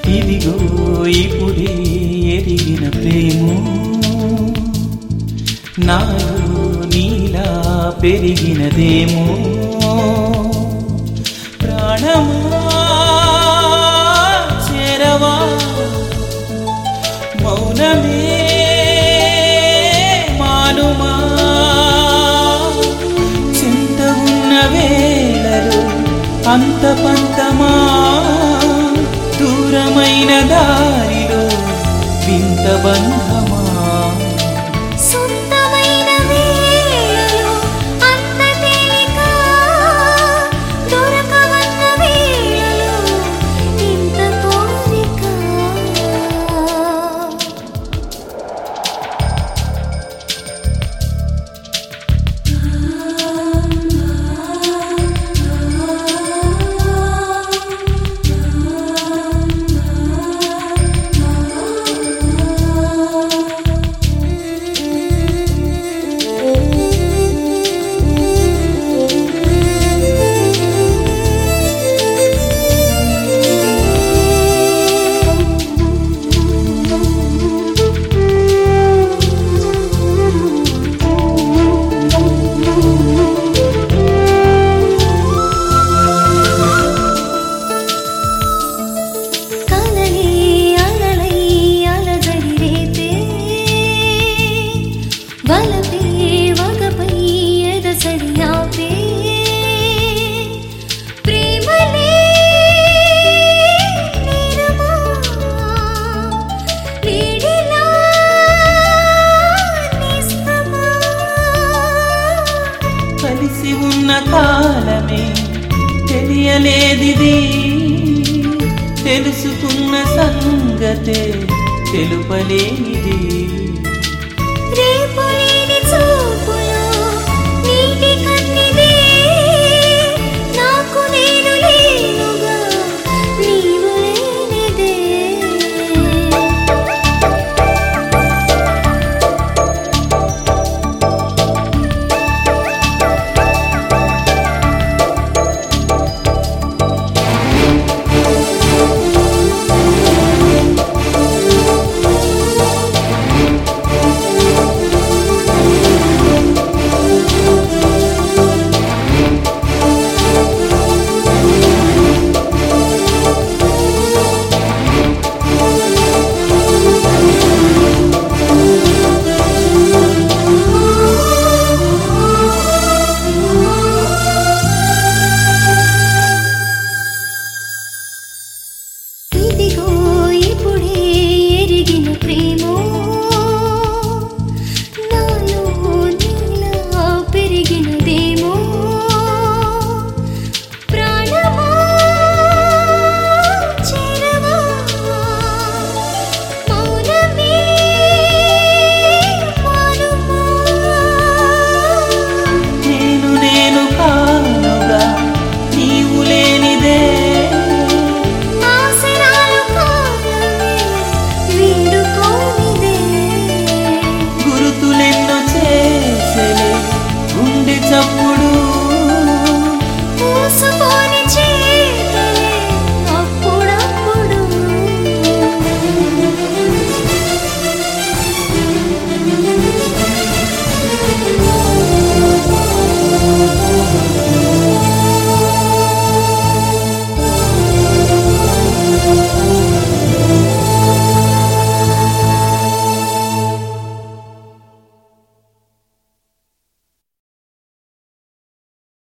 ఇదిగో ఇప్పుడే ఎరిగిన ప్రేమ నాలో నీలా పెరిగినదేమో ప్రాణమా చేరవా మౌనమే మానుమా చింత ఉన్న వేళలో అంత పంతమా దూరమైన దారిలో వింత బంధమా సొంతమైన వేళలో అంత తేలిక దొరకవన్న వేళలో ఇంత కోరిక కలలే అలలై అలజడి రేపే వలపే వగపై ఎదసడి ఆపే ప్రేమలే నీరమా వేడిలా నిస్తమా కలిసి ఉన్న కాలమే తెలియలేదిది తెలుసుకున్న సంగతే తెలుపలేనిది రేపులేని చూపులో నీటి కన్నిదే నాకు నేను లేనుగా నీవు లేనిదే ఇదిగో ఇప్పుడే